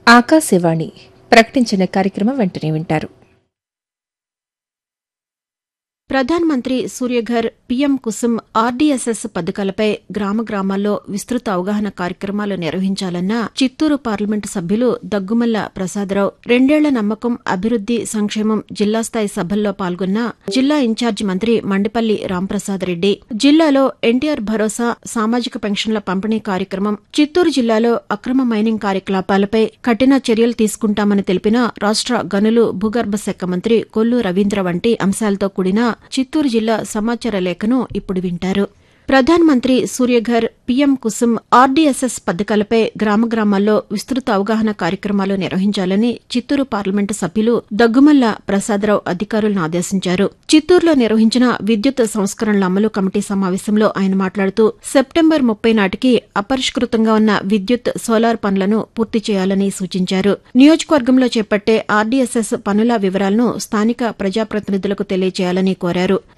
ఆకాశవాణి ప్రకటించిన కార్యక్రమం వెంటనే వింటారు ప్రధాన్ మంత్రి సూర్యఘర్ పీఎం కుసుమ్ ఆర్డీఎస్ఎస్ పథకాలపై గ్రామ గ్రామాల్లో విస్తృత అవగాహన కార్యక్రమాలు నిర్వహించాలన్న చిత్తూరు పార్లమెంటు సభ్యులు దగ్గుమల్ల ప్రసాదరావు రెండేళ్ల నమ్మకం అభివృద్ది సంక్షేమం జిల్లా స్థాయి సభల్లో పాల్గొన్న జిల్లా ఇన్ఛార్జి మంత్రి మండిపల్లి రాంప్రసాద్ రెడ్డి జిల్లాలో ఎన్టీఆర్ భరోసా సామాజిక పెన్షన్ల పంపిణీ కార్యక్రమం చిత్తూరు జిల్లాలో అక్రమ మైనింగ్ కార్యకలాపాలపై కఠిన చర్యలు తీసుకుంటామని తెలిపిన రాష్ట గనులు భూగర్భ శాఖ మంత్రి కొల్లు రవీంద్ర వంటి అంశాలతో కూడిన చిత్తూరు జిల్లా సమాచార లేఖను ఇప్పుడు వింటారు ప్రధాన్ మంత్రి సూర్యఘర్ పీఎం కుసుమ్ ఆర్డీఎస్ఎస్ పథకాలపై గ్రామ గ్రామాల్లో విస్తృత అవగాహన కార్యక్రమాలు నిర్వహించాలని చిత్తూరు పార్లమెంటు సభ్యులు దగ్గుమల్ల ప్రసాదరావు అధికారులను ఆదేశించారు చిత్తూరులో నిర్వహించిన విద్యుత్ సంస్కరణల అమలు కమిటీ సమావేశంలో ఆయన మాట్లాడుతూ సెప్టెంబర్ ముప్పై నాటికి అపరిష్కృతంగా ఉన్న విద్యుత్ సోలార్ పనులను పూర్తి చేయాలని సూచించారు నియోజకవర్గంలో చేపట్టే ఆర్డీఎస్ఎస్ పనుల వివరాలను స్థానిక ప్రజాప్రతినిధులకు తెలియజేయాలని కోరారు